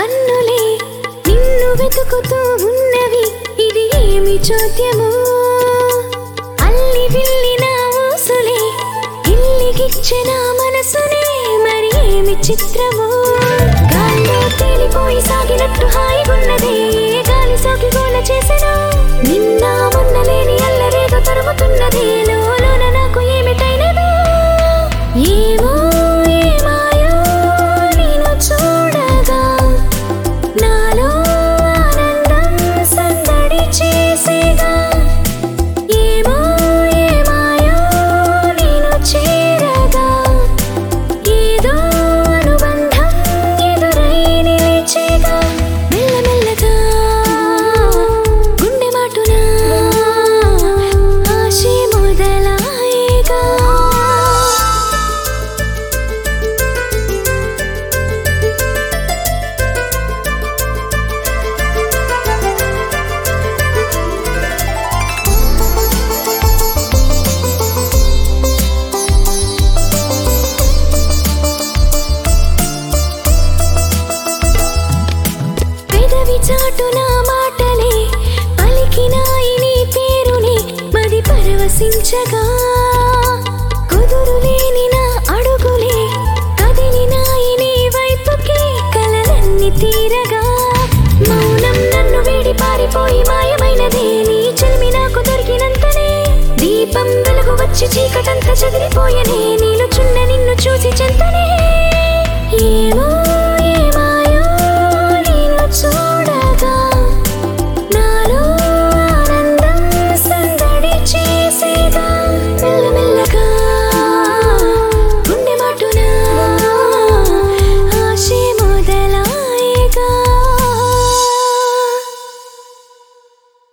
కన్నులే నిన్ను వెతుకుతూ ఉన్నవి ఇది ఏమి చోద్యము అల్లి విల్లిన ఊసులే ఇల్లిగిచ్చిన మనసునే మరి ఏమి చిత్రము గాల్లో తేలిపోయి సాగినట్టు హాయిగున్నదే గాలి సోకి గోల చేసెను నిన్న మొన్న లేని అల్లరేదో తరుముతున్నదే లోలోన నాకు ఏమిటైనదో ఏమో ఏమాయో నేను చూడగా నాలో ఆనందం సందడి చేసేగా ఏమో ఏమాయో నేను చేరగా ఏదో అనుబంధం ఎదురై నిలిచేగా మెల్లమెల్లగా గుండె మాటున ఆశే మొదలాయేగా పెదవి చాటున మాటలే పలికినాయి నీ పేరునే మది పరవశించగా కుదురు లేని నా అడుగులే కదిలినాయి నీ వైపుకి కలలన్నీ తీరగా మౌనం నన్ను వేడి పారిపోయి మాయమైనదే నీ చెలిమి నాకు దొరికినంతనే దీపం వెలుగు వచ్చి చీకటంతా చెదిరిపోయనే నీలుచున్న నిన్ను చూసి చెంతనే ఏమో